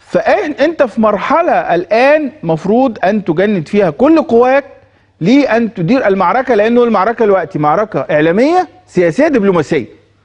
فانت في مرحله الان مفروض ان تجند فيها كل قواك لان تدير المعركه لانه المعركه دلوقتي معركه اعلاميه سياسيه دبلوماسيه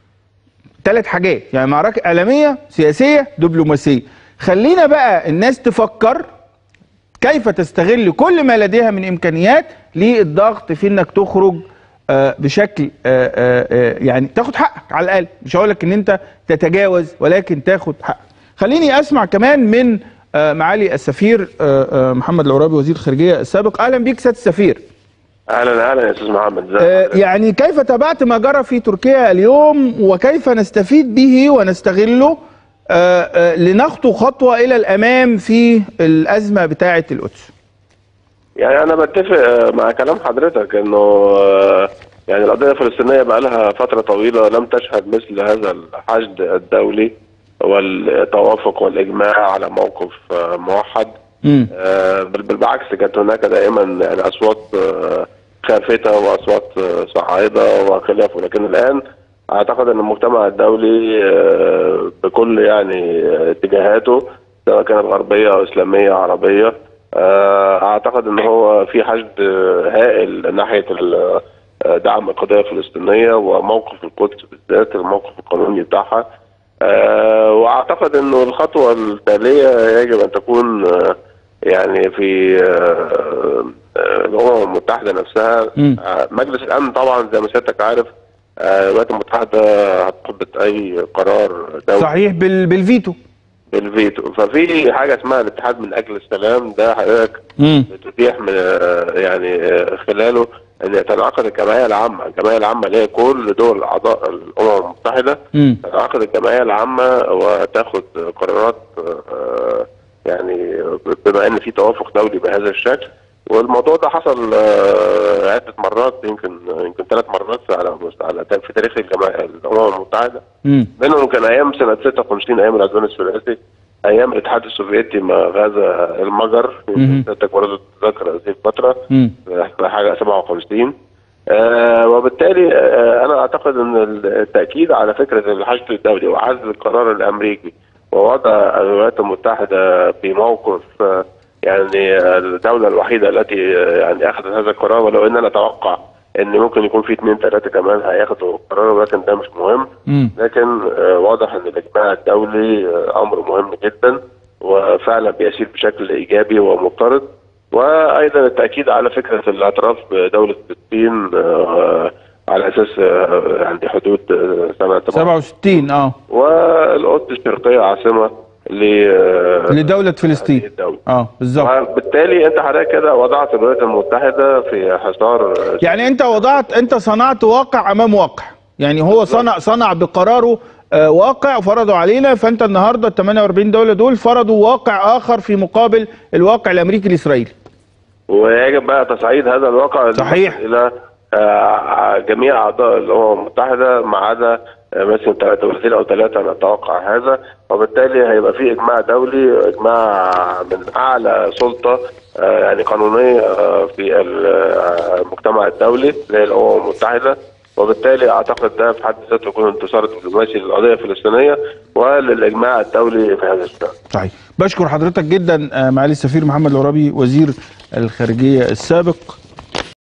ثلاث حاجات يعني معركه اعلاميه سياسيه دبلوماسيه خلينا بقى الناس تفكر كيف تستغل كل ما لديها من امكانيات للضغط في انك تخرج آه، بشكل آه، آه، آه، يعني تاخد حقك على الاقل مش هقول لك ان انت تتجاوز ولكن تاخد حقك خليني اسمع كمان من آه، معالي السفير آه، آه، محمد العرابي وزير الخارجيه السابق اهلا بيك سياده السفير اهلا اهلا يا استاذ محمد ازيك آه، حضرتك؟ يعني كيف تابعت ما جرى في تركيا اليوم وكيف نستفيد به ونستغله آه، آه، لنخطو خطوه الى الامام في الازمه بتاعه القدس يعني انا بتفق آه، مع كلام حضرتك انه آه، يعني القضيه الفلسطينيه بقى لها فتره طويله لم تشهد مثل هذا الحشد الدولي والتوافق والاجماع على موقف آه، موحد مم. آه، بل بالعكس كانت هناك دائما يعني اصوات آه، خافته واصوات آه، صعيده وخلافه لكن الان اعتقد ان المجتمع الدولي آه، بكل يعني آه، اتجاهاته سواء كانت غربيه او اسلاميه عربيه آه، اعتقد ان هو في حشد آه، هائل ناحيه ال- آه، دعم القضيه الفلسطينيه وموقف القدس بالذات الموقف القانوني بتاعها آه، واعتقد انه الخطوه التاليه يجب ان تكون آه، يعني في آه، آه، الامم المتحده نفسها مم. آه، مجلس الامن طبعا زي ما سيادتك عارف آه، الولايات المتحده هتثبت اي قرار دولي صحيح بال... بالفيتو بالفيتو ففي حاجه اسمها الاتحاد من اجل السلام ده حضرتك مم. بتتيح من آه، يعني آه، خلاله ان يتنعقد الجمعيه العامه، الجمعيه العامه اللي هي كل دول اعضاء الامم المتحده مم. تنعقد الجمعيه العامه وتاخد قرارات آه، يعني بما ان في توافق دولي بهذا الشكل والموضوع ده حصل آه، عده مرات يمكن يمكن ثلاث مرات على على في تاريخ الجمعيه الامم المتحده مم. منهم كان ايام سنه 56 ايام العدوان الثلاثي ايام الاتحاد السوفيتي ما غزا المجر مهم. سيادتك برضه تتذكر هذه الفتره مم. في حاجه 57 آه وبالتالي آه انا اعتقد ان التاكيد على فكره الحشد الدولي وعزل القرار الامريكي ووضع الولايات المتحده في موقف آه يعني الدوله الوحيده التي آه يعني اخذت هذا القرار ولو ان انا اتوقع ان ممكن يكون في اثنين ثلاثه كمان هياخدوا القرار ولكن ده مش مهم مم. لكن آه، واضح ان الاجماع الدولي آه، امر مهم جدا وفعلا بيسير بشكل ايجابي ومضطرد وايضا التاكيد على فكره الاعتراف بدوله فلسطين آه، على اساس آه، عند حدود آه، سنه 67 اه والقدس الشرقيه عاصمه ل آه، لدولة فلسطين هذه الدوله اه بالظبط وبالتالي انت حضرتك كده وضعت الولايات المتحده في حصار آه، يعني انت وضعت انت صنعت واقع امام واقع يعني هو صنع صنع بقراره آه، واقع وفرضوا علينا فانت النهارده ال 48 دوله دول فرضوا واقع اخر في مقابل الواقع الامريكي الاسرائيلي ويجب بقى تصعيد هذا الواقع صحيح. الى آه، جميع اعضاء الامم المتحده ما عدا آه، مثلا دولتين او ثلاثه انا اتوقع هذا وبالتالي هيبقى في اجماع دولي اجماع من اعلى سلطه آه، يعني قانونيه آه، في ال- آه، المجتمع الدولي زي الامم المتحده وبالتالي اعتقد ده في حد ذاته يكون انتصار دبلوماسي للقضيه الفلسطينيه وللاجماع الدولي في هذا الشان. صحيح بشكر حضرتك جدا آه، معالي السفير محمد العرابي وزير الخارجيه السابق